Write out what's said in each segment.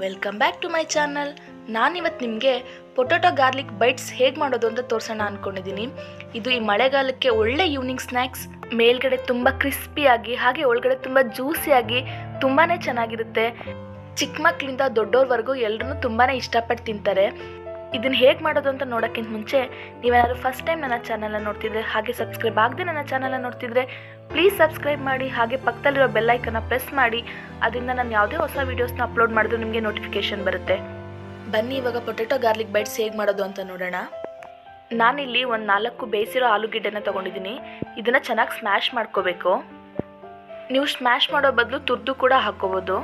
welcome back to my channel ನಾನಿವತ್ತು ನಿಮಗೆ potato garlic bites ಹೇಗೆ ಮಾಡೋದು ಅಂತ ತೋರಿಸೋಣ ಅಂದ್ಕೊಂಡಿದ್ದೀನಿ ಇದು ಈ ಮಳೆಗಾಲಕ್ಕೆ ಒಳ್ಳೆ ಈವ್ನಿಂಗ್ ಸ್ನ್ಯಾಕ್ಸ್ ಮೇಲ್ಗಡೆ ತುಂಬ ಕ್ರಿಸ್ಪಿಯಾಗಿ ಹಾಗೆ ಒಳಗಡೆ ತುಂಬ ಜ್ಯೂಸಿಯಾಗಿ ತುಂಬಾ ಚೆನ್ನಾಗಿರುತ್ತೆ ಚಿಕ್ಕ ಮಕ್ಕಳಿಂದ ದೊಡ್ಡೋರ್ವರೆಗೂ ಎಲ್ಲರೂ ತುಂಬಾ ಇಷ್ಟಪಟ್ಟು ತಿಂತಾರೆ ಇದನ್ನು ಹೇಗೆ ಮಾಡೋದು ಅಂತ ನೋಡೋಕ್ಕಿಂತ ಮುಂಚೆ ನೀವೇನಾದ್ರು ಫಸ್ಟ್ ಟೈಮ್ ನನ್ನ ಚಾನಲ್ನ ನೋಡ್ತಿದ್ರೆ ಹಾಗೆ ಸಬ್ಸ್ಕ್ರೈಬ್ ಆಗದೆ ನನ್ನ ಚಾನಲ್ನ ನೋಡ್ತಿದ್ರೆ ಪ್ಲೀಸ್ ಸಬ್ಸ್ಕ್ರೈಬ್ ಮಾಡಿ ಹಾಗೆ ಪಕ್ಕದಲ್ಲಿರೋ ಬೆಲ್ಲೈಕನ್ನ ಪ್ರೆಸ್ ಮಾಡಿ ಅದರಿಂದ ನಾನು ಯಾವುದೇ ಹೊಸ ವೀಡಿಯೋಸ್ನ ಅಪ್ಲೋಡ್ ಮಾಡಿದ್ರು ನಿಮಗೆ ನೋಟಿಫಿಕೇಶನ್ ಬರುತ್ತೆ ಬನ್ನಿ ಇವಾಗ ಪೊಟೆಟೊ ಗಾರ್ಲಿಕ್ ಬೈಟ್ಸ್ ಹೇಗೆ ಮಾಡೋದು ಅಂತ ನೋಡೋಣ ನಾನಿಲ್ಲಿ ಒಂದು ನಾಲ್ಕು ಬೇಯಿಸಿರೋ ಆಲೂಗೆಡ್ಡೆನ ತೊಗೊಂಡಿದ್ದೀನಿ ಇದನ್ನು ಚೆನ್ನಾಗಿ ಸ್ಮ್ಯಾಶ್ ಮಾಡ್ಕೋಬೇಕು ನೀವು ಸ್ಮ್ಯಾಶ್ ಮಾಡೋ ಬದಲು ತುರ್ದು ಕೂಡ ಹಾಕ್ಕೋಬೋದು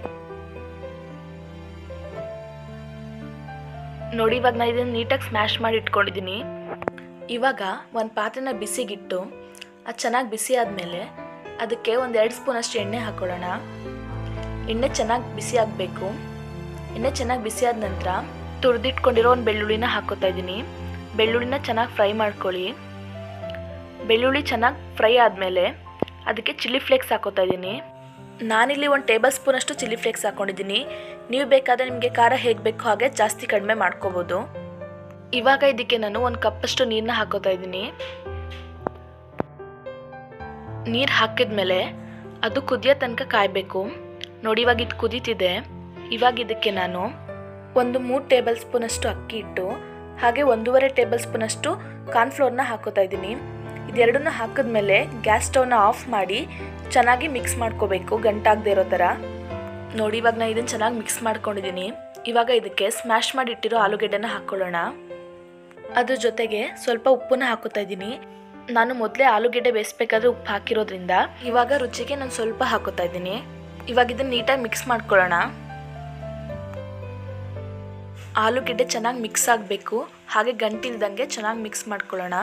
ನೋಡಿ ಇವಾಗ ನಾನು ಇದನ್ನು ನೀಟಾಗಿ ಸ್ಮ್ಯಾಶ್ ಮಾಡಿ ಇಟ್ಕೊಂಡಿದ್ದೀನಿ ಇವಾಗ ಒಂದು ಪಾತ್ರೆನ ಬಿಸಿಗಿಟ್ಟು ಅದು ಚೆನ್ನಾಗಿ ಬಿಸಿ ಆದಮೇಲೆ ಅದಕ್ಕೆ ಒಂದು ಎರಡು ಸ್ಪೂನಷ್ಟು ಎಣ್ಣೆ ಹಾಕ್ಕೊಳ್ಳೋಣ ಎಣ್ಣೆ ಚೆನ್ನಾಗಿ ಬಿಸಿ ಆಗಬೇಕು ಎಣ್ಣೆ ಚೆನ್ನಾಗಿ ಬಿಸಿ ಆದ ನಂತರ ತುರಿದಿಟ್ಕೊಂಡಿರೋ ಒಂದು ಬೆಳ್ಳುಳ್ಳಿನ ಹಾಕೋತಾ ಇದ್ದೀನಿ ಬೆಳ್ಳುಳ್ಳಿನ ಚೆನ್ನಾಗಿ ಫ್ರೈ ಮಾಡ್ಕೊಳ್ಳಿ ಬೆಳ್ಳುಳ್ಳಿ ಚೆನ್ನಾಗಿ ಫ್ರೈ ಆದಮೇಲೆ ಅದಕ್ಕೆ ಚಿಲ್ಲಿ ಫ್ಲೇಕ್ಸ್ ಹಾಕೋತಾ ಇದ್ದೀನಿ ನಾನಿಲ್ಲಿ ಒಂದು ಟೇಬಲ್ ಸ್ಪೂನಷ್ಟು ಚಿಲ್ಲಿ ಫ್ಲೇಕ್ಸ್ ಹಾಕ್ಕೊಂಡಿದ್ದೀನಿ ನೀವು ಬೇಕಾದರೆ ನಿಮಗೆ ಖಾರ ಹೇಗೆ ಬೇಕೋ ಹಾಗೆ ಜಾಸ್ತಿ ಕಡಿಮೆ ಮಾಡ್ಕೋಬೋದು ಇವಾಗ ಇದಕ್ಕೆ ನಾನು ಒಂದು ಕಪ್ಪಷ್ಟು ನೀರನ್ನ ಹಾಕೋತಾ ಇದ್ದೀನಿ ನೀರು ಹಾಕಿದ್ಮೇಲೆ ಅದು ಕುದಿಯೋ ತನಕ ಕಾಯಬೇಕು ನೋಡಿ ಇವಾಗ ಇದು ಕುದೀತಿದೆ ಇವಾಗ ಇದಕ್ಕೆ ನಾನು ಒಂದು ಮೂರು ಟೇಬಲ್ ಸ್ಪೂನಷ್ಟು ಅಕ್ಕಿ ಹಿಟ್ಟು ಹಾಗೆ ಒಂದೂವರೆ ಟೇಬಲ್ ಸ್ಪೂನಷ್ಟು ಕಾರ್ನ್ಫ್ಲೋರ್ನ ಹಾಕೋತಾ ಇದ್ದೀನಿ ಇದೆರಡನ್ನ ಹಾಕಿದ್ಮೇಲೆ ಗ್ಯಾಸ್ ಸ್ಟವ್ನ ಆಫ್ ಮಾಡಿ ಚೆನ್ನಾಗಿ ಮಿಕ್ಸ್ ಮಾಡ್ಕೋಬೇಕು ಗಂಟಾಗದೆ ಇರೋ ಥರ ನೋಡಿ ಇವಾಗ ನಾನು ಇದನ್ನು ಚೆನ್ನಾಗಿ ಮಿಕ್ಸ್ ಮಾಡ್ಕೊಂಡಿದ್ದೀನಿ ಇವಾಗ ಇದಕ್ಕೆ ಸ್ಮ್ಯಾಶ್ ಮಾಡಿ ಇಟ್ಟಿರೋ ಆಲೂಗೆಡ್ಡೆನ ಹಾಕ್ಕೊಳ್ಳೋಣ ಅದ್ರ ಜೊತೆಗೆ ಸ್ವಲ್ಪ ಉಪ್ಪನ್ನ ಹಾಕೋತಾ ಇದ್ದೀನಿ ನಾನು ಮೊದಲೇ ಆಲೂಗೆಡ್ಡೆ ಬೇಯಿಸ್ಬೇಕಾದ್ರೆ ಉಪ್ಪು ಹಾಕಿರೋದ್ರಿಂದ ಇವಾಗ ರುಚಿಗೆ ನಾನು ಸ್ವಲ್ಪ ಹಾಕೋತಾ ಇದ್ದೀನಿ ಇವಾಗ ಇದನ್ನ ನೀಟಾಗಿ ಮಿಕ್ಸ್ ಮಾಡ್ಕೊಳ್ಳೋಣ ಆಲೂಗೆಡ್ಡೆ ಚೆನ್ನಾಗಿ ಮಿಕ್ಸ್ ಆಗಬೇಕು ಹಾಗೆ ಗಂಟಿಲ್ದಂಗೆ ಚೆನ್ನಾಗಿ ಮಿಕ್ಸ್ ಮಾಡ್ಕೊಳ್ಳೋಣ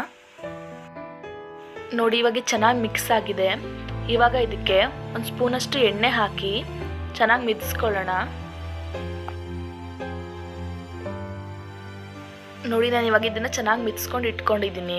ನೋಡಿ ಇವಾಗ ಚೆನ್ನಾಗಿ ಮಿಕ್ಸ್ ಆಗಿದೆ ಇವಾಗ ಇದಕ್ಕೆ ಒಂದು ಸ್ಪೂನಷ್ಟು ಎಣ್ಣೆ ಹಾಕಿ ಚೆನ್ನಾಗಿ ಮಿದಿಸ್ಕೊಳ್ಳೋಣ ನೋಡಿ ನಾನು ಇವಾಗ ಇದನ್ನು ಚೆನ್ನಾಗಿ ಮಿಕ್ಸ್ಕೊಂಡು ಇಟ್ಕೊಂಡಿದ್ದೀನಿ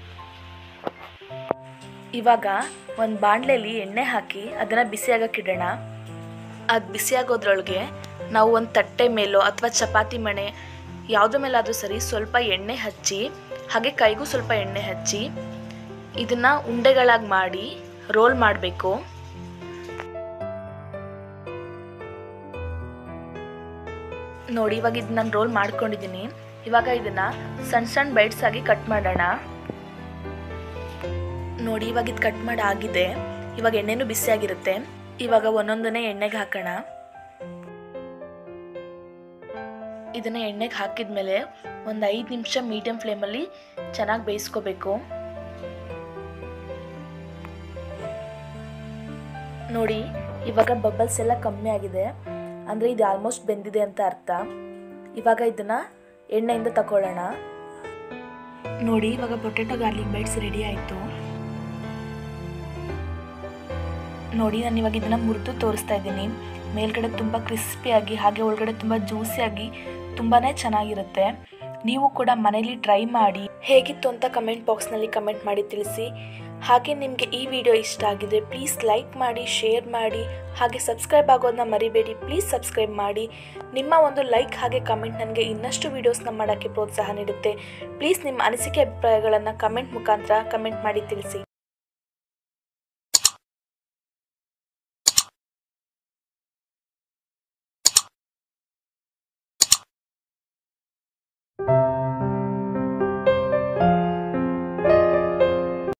ಇವಾಗ ಒಂದು ಬಾಣಲೆಯಲ್ಲಿ ಎಣ್ಣೆ ಹಾಕಿ ಅದನ್ನು ಬಿಸಿ ಇಡೋಣ ಅದು ಬಿಸಿ ಆಗೋದ್ರೊಳಗೆ ನಾವು ಒಂದು ತಟ್ಟೆ ಮೇಲೋ ಅಥವಾ ಚಪಾತಿ ಮಣೆ ಯಾವುದ್ರ ಮೇಲಾದರೂ ಸರಿ ಸ್ವಲ್ಪ ಎಣ್ಣೆ ಹಚ್ಚಿ ಹಾಗೆ ಕೈಗೂ ಸ್ವಲ್ಪ ಎಣ್ಣೆ ಹಚ್ಚಿ ಇದನ್ನು ಉಂಡೆಗಳಾಗಿ ಮಾಡಿ ರೋಲ್ ಮಾಡಬೇಕು ನೋಡಿ ಇವಾಗ ಇದು ನಾನು ರೋಲ್ ಮಾಡ್ಕೊಂಡಿದ್ದೀನಿ ಇವಾಗ ಇದನ್ನ ಸಣ್ಣ ಸಣ್ಣ ಬೈಟ್ಸ್ ಆಗಿ ಕಟ್ ಮಾಡೋಣ ನೋಡಿ ಇವಾಗ ಇದು ಕಟ್ ಮಾಡಿ ಆಗಿದೆ ಇವಾಗ ಎಣ್ಣೆನೂ ಬಿಸಿಯಾಗಿರುತ್ತೆ ಇವಾಗ ಒಂದೊಂದನ್ನೇ ಎಣ್ಣೆಗೆ ಹಾಕೋಣ ಇದನ್ನ ಎಣ್ಣೆಗೆ ಹಾಕಿದ್ಮೇಲೆ ಒಂದು ಐದು ನಿಮಿಷ ಮೀಡಿಯಂ ಫ್ಲೇಮಲ್ಲಿ ಚೆನ್ನಾಗಿ ಬೇಯಿಸ್ಕೋಬೇಕು ನೋಡಿ ಇವಾಗ ಬಬಲ್ಸ್ ಎಲ್ಲ ಕಮ್ಮಿ ಆಗಿದೆ ಅಂದರೆ ಇದು ಆಲ್ಮೋಸ್ಟ್ ಬೆಂದಿದೆ ಅಂತ ಅರ್ಥ ಇವಾಗ ಇದನ್ನು ಎಣ್ಣೆಯಿಂದ ತಗೊಳ್ಳೋಣ ನೋಡಿ ಇವಾಗ ಪೊಟೆಟೊ ಗಾರ್ಲಿಕ್ ಬೈಟ್ಸ್ ರೆಡಿ ಆಯಿತು ನೋಡಿ ನಾನು ಇವಾಗ ಇದನ್ನು ಮುರಿದು ತೋರಿಸ್ತಾ ಇದ್ದೀನಿ ಮೇಲ್ಗಡೆ ತುಂಬ ಕ್ರಿಸ್ಪಿಯಾಗಿ ಹಾಗೆ ಒಳಗಡೆ ತುಂಬ ಜ್ಯೂಸಿಯಾಗಿ ತುಂಬಾ ಚೆನ್ನಾಗಿರುತ್ತೆ ನೀವು ಕೂಡ ಮನೇಲಿ ಟ್ರೈ ಮಾಡಿ ಹೇಗಿತ್ತು ಅಂತ ಕಮೆಂಟ್ ಬಾಕ್ಸ್ನಲ್ಲಿ ಕಮೆಂಟ್ ಮಾಡಿ ತಿಳಿಸಿ ಹಾಗೆ ನಿಮಗೆ ಈ ವಿಡಿಯೋ ಇಷ್ಟ ಆಗಿದೆ ಪ್ಲೀಸ್ ಲೈಕ್ ಮಾಡಿ ಶೇರ್ ಮಾಡಿ ಹಾಗೆ ಸಬ್ಸ್ಕ್ರೈಬ್ ಆಗೋದನ್ನ ಮರಿಬೇಡಿ ಪ್ಲೀಸ್ ಸಬ್ಸ್ಕ್ರೈಬ್ ಮಾಡಿ ನಿಮ್ಮ ಒಂದು ಲೈಕ್ ಹಾಗೆ ಕಮೆಂಟ್ ನನಗೆ ಇನ್ನಷ್ಟು ವೀಡಿಯೋಸ್ನ ಮಾಡೋಕ್ಕೆ ಪ್ರೋತ್ಸಾಹ ನೀಡುತ್ತೆ ಪ್ಲೀಸ್ ನಿಮ್ಮ ಅನಿಸಿಕೆ ಅಭಿಪ್ರಾಯಗಳನ್ನು ಕಮೆಂಟ್ ಮುಖಾಂತರ ಕಮೆಂಟ್ ಮಾಡಿ ತಿಳಿಸಿ